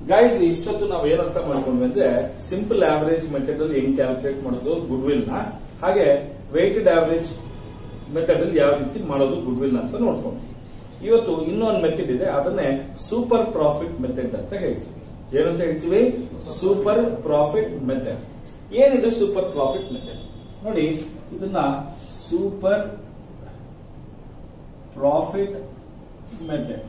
Guys ಇಷ್ಟೊತ್ತು ನಾವು ಏನ್ ಅರ್ಥ ಮಾಡ್ಕೊಂಡ್ವಿ ಅಂದ್ರೆ ಸಿಂಪಲ್ ಆವರೇಜ್ ಮೆಥಡ್ ಅಲ್ಲಿ ಹೆಂಗ್ ಕ್ಯಾಲ್ಕುಲೇಟ್ ಮಾಡೋದು ಗುಡ್ ವಿಲ್ ನ ಹಾಗೆ ವೆಯ್ಟೆಡ್ ಆವರೇಜ್ ಮೆಥಡ್ ಅಲ್ಲಿ ಯಾವ ರೀತಿ ಮಾಡೋದು ಗುಡ್ ವಿಲ್ ಅಂತ ನೋಡ್ಕೊಂಡ್ವಿ ಇವತ್ತು ಇನ್ನೊಂದು ಮೆಥಡ್ ಇದೆ ಅದನ್ನೇ ಸೂಪರ್ ಪ್ರಾಫಿಟ್ ಮೆಥಡ್ ಅಂತ ಹೇಳ್ತೀವಿ ಏನಂತ ಹೇಳ್ತೀವಿ ಸೂಪರ್ ಪ್ರಾಫಿಟ್ ಮೆಥಡ್ ಏನಿದೆ ಸೂಪರ್ ಪ್ರಾಫಿಟ್ ಮೆಥಡ್ ನೋಡಿ ಇದನ್ನ ಸೂಪರ್ ಪ್ರಾಫಿಟ್ ಮೆಥಡ್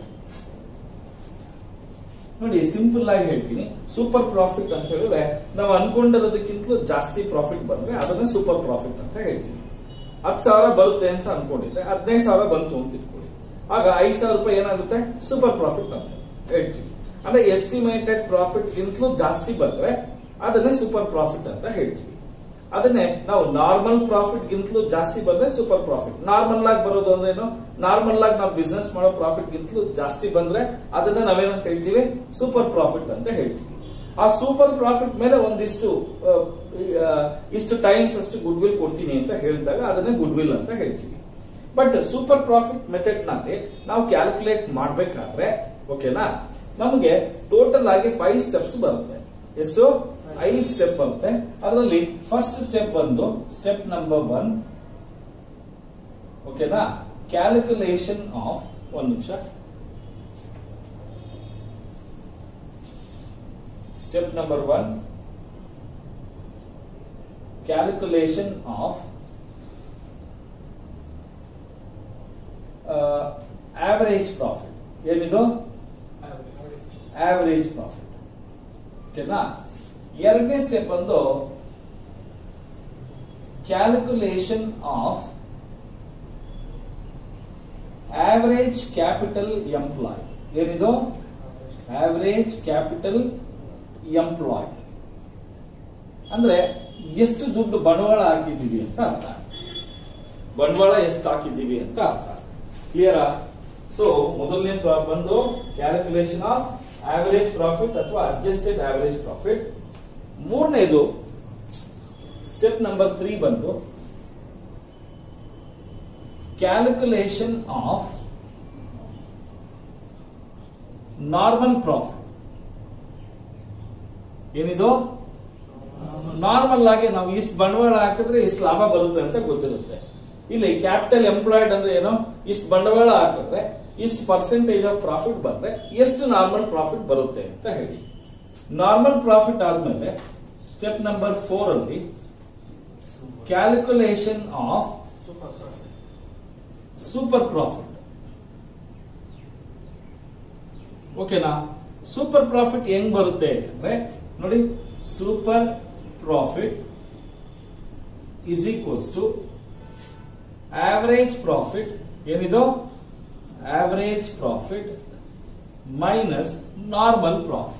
ನೋಡಿ ಸಿಂಪಲ್ ಆಗಿ ಹೇಳ್ತೀನಿ ಸೂಪರ್ ಪ್ರಾಫಿಟ್ ಅಂತ ಹೇಳಿದ್ರೆ ನಾವು ಅನ್ಕೊಂಡಿರೋದಕ್ಕಿಂತಲೂ ಜಾಸ್ತಿ ಪ್ರಾಫಿಟ್ ಬಂದ್ರೆ ಅದನ್ನ ಸೂಪರ್ ಪ್ರಾಫಿಟ್ ಅಂತ ಹೇಳ್ತೀವಿ ಹತ್ತು ಸಾವಿರ ಬರುತ್ತೆ ಅಂತ ಅನ್ಕೊಂಡಿದ್ದೆ ಹದಿನೈದು ಸಾವಿರ ಬಂತು ಅಂತ ಇಟ್ಕೊಳ್ಳಿ ಆಗ ಐದು ಸಾವಿರ ರೂಪಾಯಿ ಏನಾಗುತ್ತೆ ಸೂಪರ್ ಪ್ರಾಫಿಟ್ ಅಂತ ಹೇಳ್ತೀವಿ ಅಂದ್ರೆ ಎಸ್ಟಿಮೇಟೆಡ್ ಪ್ರಾಫಿಟ್ ಗಿಂತಲೂ ಜಾಸ್ತಿ ಬಂದ್ರೆ ಅದನ್ನೇ ಸೂಪರ್ ಪ್ರಾಫಿಟ್ ಅಂತ ಹೇಳ್ತೀವಿ ಅದನ್ನೇ ನಾವು ನಾರ್ಮಲ್ ಪ್ರಾಫಿಟ್ ಗಿಂತಲೂ ಜಾಸ್ತಿ ಬಂದ್ರೆ ಸೂಪರ್ ಪ್ರಾಫಿಟ್ ನಾರ್ಮಲ್ ಆಗಿ ಬರೋದು ಅಂದ್ರೆ ಏನು ನಾರ್ಮಲ್ ಆಗಿ ನಾವು ಬಿಸ್ನೆಸ್ ಮಾಡೋ ಪ್ರಾಫಿಟ್ ಗಿಂತಲೂ ಜಾಸ್ತಿ ಬಂದ್ರೆ ಅದನ್ನ ನಾವೇನಂತ ಹೇಳ್ತೀವಿ ಸೂಪರ್ ಪ್ರಾಫಿಟ್ ಅಂತ ಹೇಳ್ತೀವಿ ಆ ಸೂಪರ್ ಪ್ರಾಫಿಟ್ ಮೇಲೆ ಒಂದಿಷ್ಟು ಆ, ಆ, ಇಷ್ಟು ಟೈಮ್ಸ್ ಅಷ್ಟು ಗುಡ್ ವಿಲ್ ಕೊಡ್ತೀನಿ ಅಂತ ಹೇಳಿದಾಗ ಅದನ್ನೇ ಗುಡ್ ವಿಲ್ ಅಂತ ಹೇಳ್ತೀವಿ ಬಟ್ ಸೂಪರ್ ಪ್ರಾಫಿಟ್ ಮೆಥಡ್ ನಲ್ಲಿ ನಾವು ಕ್ಯಾಲ್ಕುಲೇಟ್ ಮಾಡ್ಬೇಕಾದ್ರೆ ಓಕೆನಾ ನಮಗೆ ಟೋಟಲ್ ಆಗಿ ಫೈವ್ ಸ್ಟೆಪ್ಸ್ ಬರುತ್ತೆ ಎಷ್ಟು ಐದು ಸ್ಟೆಪ್ ಬರುತ್ತೆ ಅದರಲ್ಲಿ ಫಸ್ಟ್ ಸ್ಟೆಪ್ ಬಂದು ಸ್ಟೆಪ್ ನಂಬರ್ ಒನ್ ಓಕೆನಾ ಕ್ಯಾಲ್ಕುಲೇಷನ್ ಆಫ್ ಒಂದು ನಿಮಿಷ step number one calculation of average profit ಏನಿದು ಆವರೇಜ್ ಪ್ರಾಫಿಟ್ ಓಕೆನಾ ಎರಡನೇ ಸ್ಟೆಪ್ ಬಂದು calculation of average capital employ ಏನಿದು ಆವರೇಜ್ ಕ್ಯಾಪಿಟಲ್ ಎಂಪ್ಲಾಯ್ ಅಂದ್ರೆ ಎಷ್ಟು ದುಡ್ಡು ಬಂಡವಾಳ ಹಾಕಿದ್ದೀವಿ ಅಂತ ಅರ್ಥ ಬಂಡವಾಳ ಎಷ್ಟು ಹಾಕಿದ್ದೀವಿ ಅಂತ ಅರ್ಥ ಕ್ಲಿಯರಾ ಸೊ ಮೊದಲನೇ ಪ್ರಾ- ಬಂದು ಕ್ಯಾಲ್ಕುಲೇಷನ್ ಆಫ್ ಆವರೇಜ್ ಪ್ರಾಫಿಟ್ ಅಥವಾ ಅಡ್ಜಸ್ಟೆಡ್ ಆವರೇಜ್ ಪ್ರಾಫಿಟ್ ಮೂರನೇದು ಸ್ಟೆಪ್ ನಂಬರ್ ತ್ರೀ ಬಂದು ಕ್ಯಾಲ್ಕುಲೇಷನ್ ಆಫ್ ನಾರ್ಮಲ್ ಪ್ರಾಫಿಟ್ ಏನಿದು ನಾರ್ಮಲ್ ಆಗಿ ನಾವು ಇಷ್ಟು ಬಂಡವಾಳ ಹಾಕಿದ್ರೆ ಇಷ್ಟು ಲಾಭ ಬರುತ್ತೆ ಅಂತ ಗೊತ್ತಿರುತ್ತೆ ಇಲ್ಲಿ ಕ್ಯಾಪಿಟಲ್ ಎಂಪ್ಲಾಯ್ಡ್ ಅಂದ್ರೆ ಏನೋ ಇಷ್ಟು ಬಂಡವಾಳ ಹಾಕಿದ್ರೆ ಇಷ್ಟು ಪರ್ಸೆಂಟೇಜ್ ಆಫ್ ಪ್ರಾಫಿಟ್ ಬಂದ್ರೆ ಎಷ್ಟು ನಾರ್ಮಲ್ ಪ್ರಾಫಿಟ್ ಬರುತ್ತೆ ಅಂತ ಹೇಳಿ ನಾರ್ಮಲ್ ಪ್ರಾಫಿಟ್ ಆದ್ಮೇಲೆ ಸ್ಟೆಪ್ ನಂಬರ್ ಫೋರ್ ಅಲ್ಲಿ ಕ್ಯಾಲ್ಕುಲೇಷನ್ ಆಫ್ ಸೂಪರ್ ಪ್ರಾಫಿಟ್ ಓಕೆನಾ ಸೂಪರ್ ಪ್ರಾಫಿಟ್ ಹೆಂಗ್ ಬರುತ್ತೆ ಅಂದ್ರೆ ನೋಡಿ super profit is equals to average profit ಏನಿದು average profit minus normal profit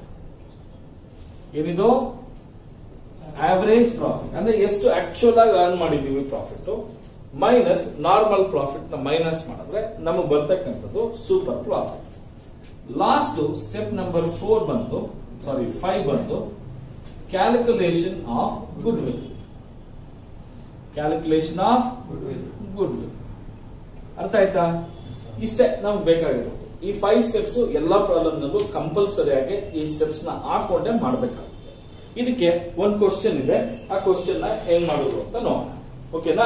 ಏನಿದು ಆವರೇಜ್ ಪ್ರಾಫಿಟ್ ಅಂದ್ರೆ ಎಷ್ಟು ಆಕ್ಚುಯಲ್ ಆಗಿ ಅರ್ನ್ ಮಾಡಿದೀವಿ ಪ್ರಾಫಿಟ್ ಮೈನಸ್ ನಾರ್ಮಲ್ ಪ್ರಾಫಿಟ್ ನ ಮೈನಸ್ ಮಾಡಿದ್ರೆ ನಮಗೆ ಬರ್ತಕ್ಕಂಥದ್ದು super profit last step number four ಬಂದು ಸಾರಿ ಫೈವ್ ಬಂದು calculation of goodwill calculation of goodwill ಅರ್ಥ ಆಯ್ತಾ ಇಷ್ಟೇ ನಮ್ಗೆ ಬೇಕಾಗಿರೋದು ಈ ಫೈವ್ ಸ್ಟೆಪ್ಸ್ ಎಲ್ಲಾ ಪ್ರಾಬ್ಲಮ್ ನಲ್ಲೂ ಕಂಪಲ್ಸರಿ ಆಗಿ ಈ ಸ್ಟೆಪ್ಸ್ ನ ಹಾಕೊಂಡೇ ಮಾಡ್ಬೇಕಾಗುತ್ತೆ ಇದಕ್ಕೆ ಒಂದು ಕ್ವಶನ್ ಇದೆ ಆ ಕ್ವಶನ್ ನ ಹೆಂಗ್ ಮಾಡೋದು ಅಂತ ನೋಡೋಣ ಓಕೆನಾ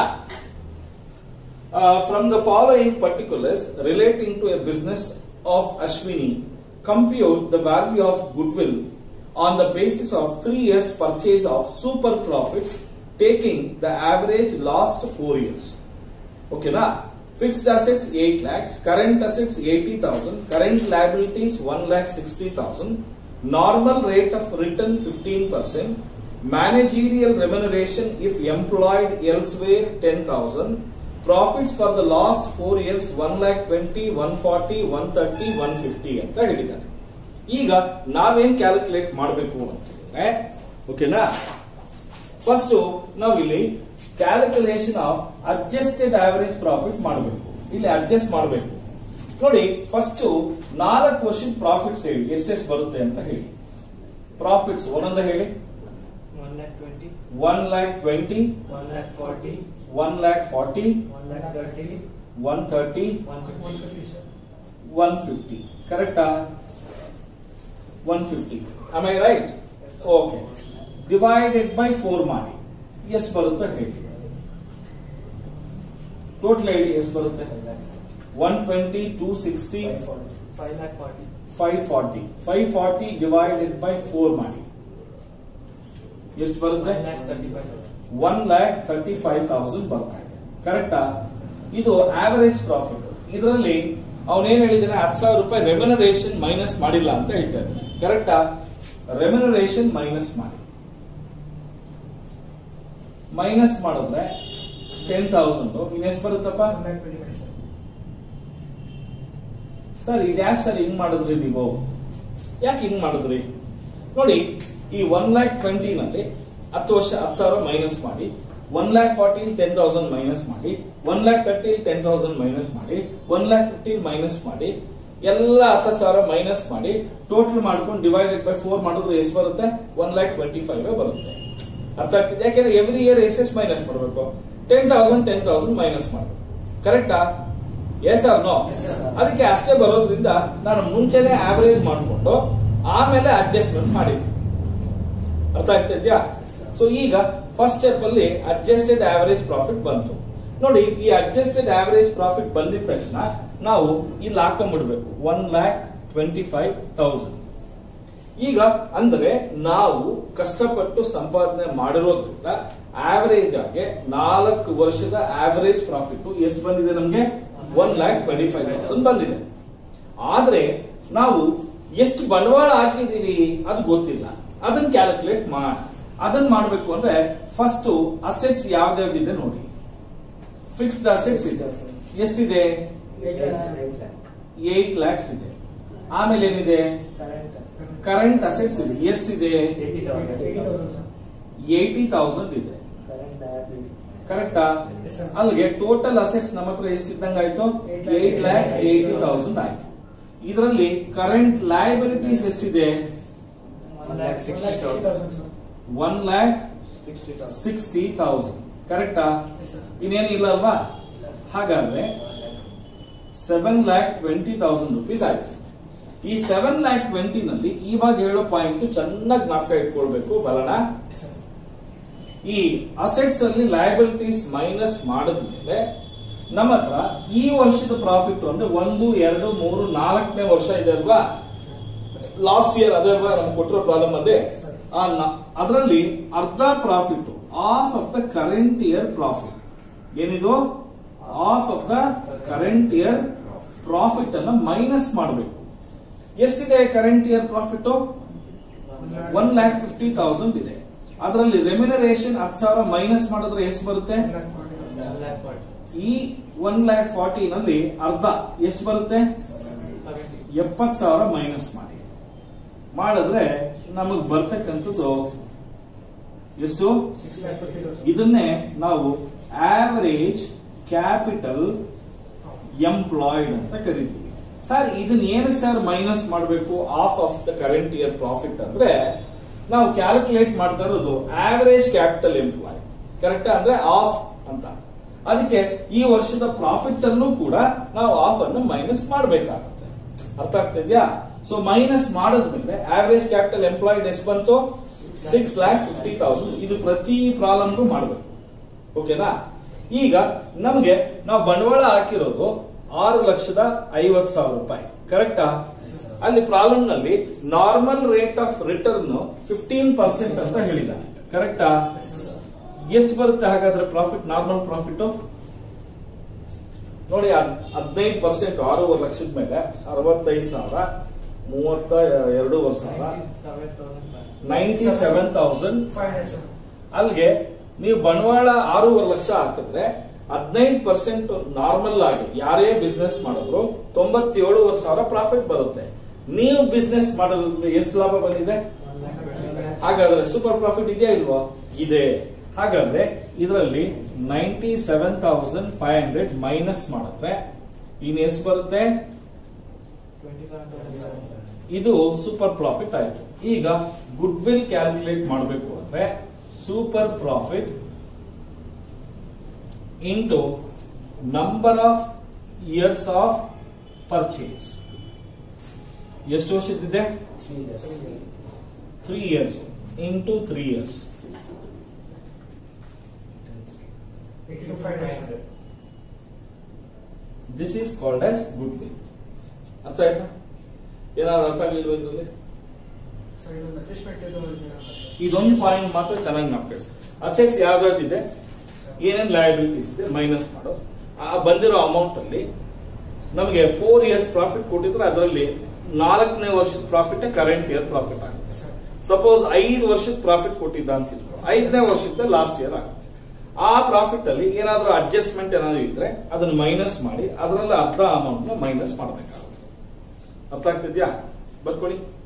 from the following particulars relating to a business of Ashwini compute the value of goodwill on the basis of three years purchase of super profits taking the average last four years ಓಕೆನಾ fixed assets eight lakhs current assets eighty thousand current liabilities one lakh sixty thousand normal rate of return fifteen percent managerial remuneration if employed elsewhere ten thousand profits for the last four years one lakh twenty one forty one thirty one fifty ಅಂತ ಹೇಳಿದ್ದಾರೆ ಈಗ ನಾವೇನ್ calculate ಮಾಡಬೇಕು ಅಂತ ಹೇಳಿದ್ರೆ ಓಕೆನಾ first ನಾವು ಇಲ್ಲಿ calculation of adjusted average profit ಮಾಡಬೇಕು ಇಲ್ಲಿ ಅಡ್ಜಸ್ಟ್ ಮಾಡಬೇಕು ನೋಡಿ ಫಸ್ಟ್ ನಾಲ್ಕು ವರ್ಷದ ಪ್ರಾಫಿಟ್ಸ್ ಹೇಳಿ ಎಷ್ಟೆಷ್ಟು ಬರುತ್ತೆ ಅಂತ ಹೇಳಿ ಪ್ರಾಫಿಟ್ಸ್ ಒಂದೊಂದ ಹೇಳಿ One lakh twenty, one lakh twenty one lakh forty, one lakh forty one lakh thirty, one thirty one fifty, sir. One fifty ಕರೆಕ್ಟಾ one fifty I I right okay divided by four ಮಾಡಿ ಎಷ್ಟು ಬರುತ್ತೆ ಹೇಳಿ ಟೋಟಲ್ ಹೇಳಿ ಎಷ್ಟು ಬರುತ್ತೆ one twenty two sixty five lakh forty five forty five forty divided by four ಮಾಡಿ ಎಷ್ಟು ಬರುತ್ತೆ five lakh thirty five one lakh thirty five thousand ಬರ್ತಾ ಇದೆ ಕರೆಕ್ಟಾ ಇದು ಆವರೇಜ್ ಪ್ರಾಫಿಟ್ ಇದರಲ್ಲಿ ಅವನೇನ್ ಹೇಳಿದಾನೆ ಹತ್ತು ಸಾವಿರ ರೂಪಾಯಿ ರೆಮ್ಯುನರೇಷನ್ ಮೈನಸ್ ಮಾಡಿಲ್ಲ ಅಂತ ಹೇಳ್ತಾರೆ ಕರೆಕ್ಟಾ ರೆಮ್ಯುನರೇಷನ್ ಮೈನಸ್ ಮಾಡಿ ಮೈನಸ್ ಮಾಡಿದ್ರೆ ಟೆನ್ ತೌಸಂಡ್ ಇನ್ನೆಷ್ಟು ಬರುತ್ತಪ್ಪ ಸರ್ ಇದ್ಯಾಕೆ ಸರ್ ಹಿಂಗ್ ಮಾಡಿದ್ರಿ ನೀವು ಯಾಕೆ ಹಿಂಗ್ ಮಾಡಿದ್ರಿ ನೋಡಿ ಈ ಒನ್ ಲ್ಯಾಕ್ ಟ್ವೆಂಟಿ ನಲ್ಲಿ ಹತ್ತು ವರ್ಷ ಹತ್ತು ಸಾವಿರ ಮೈನಸ್ ಮಾಡಿ one lakh fourteen ten thousand minus ಮಾಡಿ one lakh thirteen ten thousand minus ಮಾಡಿ ಒನ್ ಲ್ಯಾಕ್ ಫಿಫ್ಟೀನ್ ಮೈನಸ್ ಮಾಡಿ ಎಲ್ಲ ಹತ್ತು ಸಾವಿರ ಮೈನಸ್ ಮಾಡಿ ಟೋಟಲ್ ಮಾಡ್ಕೊಂಡು ಡಿವೈಡೆಡ್ ಬೈ ಫೋರ್ ಮಾಡಿದ್ರೆ ಎಷ್ಟು ಬರುತ್ತೆ ಒನ್ ಲ್ಯಾಕ್ ಟ್ವೆಂಟಿ ಫೈವ್ ಬರುತ್ತೆ ಅರ್ಥ ಆಗ್ತಿದೆ ಯಾಕೆಂದ್ರೆ every year yes yes minus ಮಾಡಬೇಕು ten thousand ten thousand minus ಮಾಡಬೇಕು ಕರೆಕ್ಟಾ yes or no Yes, sir. ಅದಕ್ಕೆ ಅಷ್ಟೇ ಬರೋದ್ರಿಂದ ನಾನು ಮುಂಚೆನೆ ಆವರೇಜ್ ಮಾಡಿಕೊಂಡು ಆಮೇಲೆ ಅಡ್ಜಸ್ಟ್ಮೆಂಟ್ ಮಾಡಿದ್ದೆ ಅರ್ಥ ಆಗ್ತಿದ್ಯಾ ಸೊ ಈಗ ಫಸ್ಟ್ ಸ್ಟೆಪ್ ಅಲ್ಲಿ ಅಡ್ಜಸ್ಟೆಡ್ ಆವರೇಜ್ ಪ್ರಾಫಿಟ್ ಬಂತು ನೋಡಿ ಈ ಅಡ್ಜಸ್ಟೆಡ್ ಆವರೇಜ್ ಪ್ರಾಫಿಟ್ ಬಂದಿದ ತಕ್ಷಣ ನಾವು ಇಲ್ಲಿ ಹಾಕೊಂಡ್ಬಿಡ್ಬೇಕು one lakh twenty five thousand ಈಗ ಅಂದ್ರೆ ನಾವು ಕಷ್ಟಪಟ್ಟು ಸಂಪಾದನೆ ಮಾಡಿರೋದ್ರಿಂದ ಆವರೇಜ್ ಆಗಿ ನಾಲ್ಕು ವರ್ಷದ ಆವರೇಜ್ ಪ್ರಾಫಿಟ್ ಎಷ್ಟು ಬಂದಿದೆ ನಮ್ಗೆ one lakh twenty five thousand ಬಂದಿದೆ ಆದ್ರೆ ನಾವು ಎಷ್ಟು ಬಂಡವಾಳ ಹಾಕಿದೀವಿ ಅದು ಗೊತ್ತಿಲ್ಲ ಅದನ್ನ ಕ್ಯಾಲ್ಕುಲೇಟ್ ಮಾಡ ಅದನ್ನ ಮಾಡ್ಬೇಕು ಅಂದ್ರೆ ಫಸ್ಟ್ ಅಸೆಟ್ಸ್ ಯಾವ್ದಾವ್ದಿದೆ ನೋಡಿ ಫಿಕ್ಸ್ಡ್ ಅಸೆಟ್ಸ್ ಇದೆ ಎಷ್ಟಿದೆ ಏಟ್ ಲ್ಯಾಕ್ಸ್ ಇದೆ ಆಮೇಲೆ ಏನಿದೆ ಕರೆಂಟ್ ಕರೆಂಟ್ ಅಸೆಟ್ಸ್ ಇದೆ ಎಷ್ಟಿದೆ ಏಯ್ಟಿ ತೌಸಂಡ್ ಏಯ್ಟಿ ತೌಸಂಡ್ ಇದೆ ಕರೆಂಟ್ ಲಯಬಿಲಿಟಿ ಕರೆಕ್ಟಾ Yes, sir. ಅಲ್ಲಿಗೆ ಟೋಟಲ್ ಅಸೆಟ್ಸ್ ನಮ್ಮ ಹತ್ರ ಎಷ್ಟಿದ್ದಂಗೆ ಆಯ್ತು Eight lakh eight lakh eighty thousand ಆಯ್ತು ಇದರಲ್ಲಿ ಕರೆಂಟ್ ಲಯಬಿಲಿಟೀಸ್ ಎಷ್ಟಿದೆ one lakh sixty thousand one lakh sixty thousand sixty thousand ಕರೆಕ್ಟಾ ಇನ್ನೇನು ಇಲ್ಲ ಅಲ್ವಾ ಹಾಗಾದ್ರೆ seven lakh twenty thousand rupees ಆಯ್ತು ಈ ಸೆವೆನ್ ಲ್ಯಾಕ್ ಟ್ವೆಂಟಿ ನಲ್ಲಿ ಇವಾಗ ಹೇಳೋ ಪಾಯಿಂಟ್ ಚೆನ್ನಾಗಿ ಜ್ಞಾಪಕ ಇಟ್ಕೊಳ್ಬೇಕು ಬಲಣ ಈ ಅಸೆಟ್ಸ್ ಅಲ್ಲಿ ಲಯಬಿಲಿಟೀಸ್ ಮೈನಸ್ ಮಾಡಿದ್ಮೇಲೆ ನಮ್ಮ ಹತ್ರ ಈ ವರ್ಷದ ಪ್ರಾಫಿಟ್ ಅಂದ್ರೆ ಒಂದು ಎರಡು ಮೂರು ನಾಲ್ಕನೇ ವರ್ಷ ಇದೆ ಅಲ್ವಾ ಲಾಸ್ಟ್ ಇಯರ್ ಅದೇ ಅಲ್ವಾ ನಮ್ಗೆ ಕೊಟ್ಟಿರೋ ಪ್ರಾಬ್ಲಮ್ ಅಲ್ಲಿ ಅದರಲ್ಲಿ ಅರ್ಧ profit half of the current year profit ಏನಿದು half of the current year profit ಅನ್ನ ಮೈನಸ್ ಮಾಡಬೇಕು ಎಷ್ಟಿದೆ current year profit one lakh fifty thousand ಇದೆ ಅದರಲ್ಲಿ ರೆಮ್ಯುನರೇಷನ್ ಹತ್ತು ಸಾವಿರ ಮೈನಸ್ ಮಾಡಿದ್ರೆ ಎಷ್ಟು ಬರುತ್ತೆ ಒನ್ ಲ್ಯಾಕ್ ಫಾರ್ಟಿ ಈ ಒನ್ ಲ್ಯಾಕ್ ಫಾರ್ಟಿ ನಲ್ಲಿ ಅರ್ಧ ಎಷ್ಟು ಬರುತ್ತೆ ಸೆವೆಂಟಿ ಎಪ್ಪತ್ ಸಾವಿರ ಮೈನಸ್ ಮಾಡಿ ಮಾಡಿದ್ರೆ ನಮಗ್ ಬರ್ತಕ್ಕಂಥದ್ದು ಎಷ್ಟು ಇದನ್ನೇ ನಾವು ಆವರೇಜ್ ಕ್ಯಾಪಿಟಲ್ ಎಂಪ್ಲಾಯ್ಡ್ ಅಂತ ಕರಿತೀವಿ ಸರ್ ಇದನ್ನ ಏನಕ್ಕೆ ಸರ್ ಮೈನಸ್ ಮಾಡಬೇಕು half of the current year profit ಅಂದ್ರೆ ನಾವು ಕ್ಯಾಲ್ಕುಲೇಟ್ ಮಾಡ್ತಾ ಇರೋದು ಆವರೇಜ್ ಕ್ಯಾಪಿಟಲ್ ಎಂಪ್ಲಾಯ್ ಕರೆಕ್ಟ್ ಅಂದ್ರೆ ಆಫ್ ಅಂತ ಅದಕ್ಕೆ ಈ ವರ್ಷದ ಪ್ರಾಫಿಟ್ ಅನ್ನು ಕೂಡ ನಾವು ಆಫ್ ಅನ್ನು ಮೈನಸ್ ಮಾಡಬೇಕಾಗುತ್ತೆ ಅರ್ಥ ಆಗ್ತಿದ್ಯಾ ಸೊ ಮೈನಸ್ ಮಾಡಿದ್ಮೇಲೆ ಆವರೇಜ್ ಕ್ಯಾಪಿಟಲ್ ಎಂಪ್ಲಾಯ್ಡ್ ಎಷ್ಟು ಬಂತು ಸಿಕ್ಸ್ ಲ್ಯಾಕ್ ಫಿಫ್ಟಿ ತೌಸಂಡ್ ಇದು ಪ್ರತಿ ಪ್ರಾಬ್ಲಮ್ಗೂ ಮಾಡಬೇಕು ಓಕೆನಾ ಈಗ ನಮಗೆ ನಾವು ಬಂಡವಾಳ ಹಾಕಿರೋದು ಆರು ಲಕ್ಷದ ಐವತ್ ಸಾವಿರ ರೂಪಾಯಿ ಕರೆಕ್ಟಾ ಅಲ್ಲಿ ಪ್ರಾಬ್ಲಮ್ ನಲ್ಲಿ normal rate of return fifteen percent ಅಂತ ಹೇಳಿದ್ದಾನೆ ಕರೆಕ್ಟಾ ಎಷ್ಟು ಬರುತ್ತೆ ಹಾಗಾದ್ರೆ ಪ್ರಾಫಿಟ್ ನಾರ್ಮಲ್ ಪ್ರಾಫಿಟ್ ನೋಡಿ ಹದಿನೈದು ಪರ್ಸೆಂಟ್ ಆರೂವರೆ ಲಕ್ಷದ ಮೇಲೆ ಅರವತ್ತೈದು ಸಾವಿರ ಮೂವತ್ತ ಎರಡೂವರೆ ಸಾವಿರ seven thousand ninety seven thousand ಅಲ್ಲಿಗೆ ನೀವು ಬಂಡವಾಳ ಆರೂವರೆ ಲಕ್ಷ ಹಾಕಿದ್ರೆ ಹದಿನೈದು ಪರ್ಸೆಂಟ್ ನಾರ್ಮಲ್ ಆಗಿ ಯಾರೇ ಬಿಸ್ನೆಸ್ ಮಾಡಿದ್ರು ತೊಂಬತ್ತೇಳುವರೆ ಸಾವಿರ ಪ್ರಾಫಿಟ್ ಬರುತ್ತೆ ನೀವು ಬಿಸ್ನೆಸ್ ಮಾಡೋದ್ರಿಂದ ಎಷ್ಟು ಲಾಭ ಬಂದಿದೆ ಒನ್ ಲ್ಯಾಕ್ ಟ್ವೆಂಟಿ ಹಾಗಾದ್ರೆ ಸೂಪರ್ ಪ್ರಾಫಿಟ್ ಇದೆಯಾ ಇಲ್ವಾ ಇದೆ ಹಾಗಾದ್ರೆ ಇದರಲ್ಲಿ ninety seven thousand five hundred minus ಮಾಡಿದ್ರೆ ಇನ್ ಎಷ್ಟು ಬರುತ್ತೆ ಟ್ವೆಂಟಿ ಸೆವೆನ್ ತೌಸಂಡ್ ಇದು ಸೂಪರ್ ಪ್ರಾಫಿಟ್ ಆಯ್ತು ಈಗ ಗುಡ್ ವಿಲ್ ಕ್ಯಾಲ್ಕುಲೇಟ್ ಮಾಡಬೇಕು ಅಂದ್ರೆ super profit into number of years of purchase ಎಷ್ಟು ವರ್ಷದಿದೆ Three years. Three years into three years Eighty-two five nine hundred. This is called as goodwill ಅರ್ಥ ಆಯ್ತಾ ಏನಾದ್ರು ಅರ್ಥ ಆಗಲಿಲ್ವ ಇದರಲ್ಲಿ So ಇದೊಂದು adjustment ಇದು ಇದೆಯಲ್ಲ ಸರ್. ಇದೊಂದು ಪಾಯಿಂಟ್ ಮಾತ್ರ ಚೆನ್ನಾಗಿ ಮಾಡ್ಬೇಕು ಅಸೆಟ್ಸ್ ಯಾವ್ದಾವ್ದಿದೆ ಏನೇನ್ ಲಯಬಿಲಿಟೀಸ್ ಇದೆ ಮೈನಸ್ ಮಾಡು ಆ ಬಂದಿರೋ ಅಮೌಂಟ್ ಅಲ್ಲಿ ನಮಗೆ ಫೋರ್ ಇಯರ್ಸ್ ಪ್ರಾಫಿಟ್ ಕೊಟ್ಟಿದ್ರೆ ಅದರಲ್ಲಿ ನಾಲ್ಕನೇ ವರ್ಷದ ಪ್ರಾಫಿಟ್ ಕರೆಂಟ್ ಇಯರ್ ಪ್ರಾಫಿಟ್ ಆಗುತ್ತೆ ಸರ್. ಸಪೋಸ್ ಐದು ವರ್ಷದ ಪ್ರಾಫಿಟ್ ಕೊಟ್ಟಿದ್ದ ಅಂತ ಇಟ್ಕೊ ಐದನೇ ವರ್ಷದ ಲಾಸ್ಟ್ ಇಯರ್ ಆಗುತ್ತೆ ಆ ಪ್ರಾಫಿಟ್ ಅಲ್ಲಿ ಏನಾದ್ರೂ ಅಡ್ಜಸ್ಟ್ಮೆಂಟ್ ಏನಾದ್ರು ಇದ್ರೆ ಅದನ್ನ ಮೈನಸ್ ಮಾಡಿ ಅದರಲ್ಲಿ ಅರ್ಧ ಅಮೌಂಟ್ ನ ಮೈನಸ್ ಮಾಡಬೇಕಾಗುತ್ತೆ ಅರ್ಥ ಆಗ್ತಿದ್ಯಾ ಬರ್ಕೊಳ್ಳಿ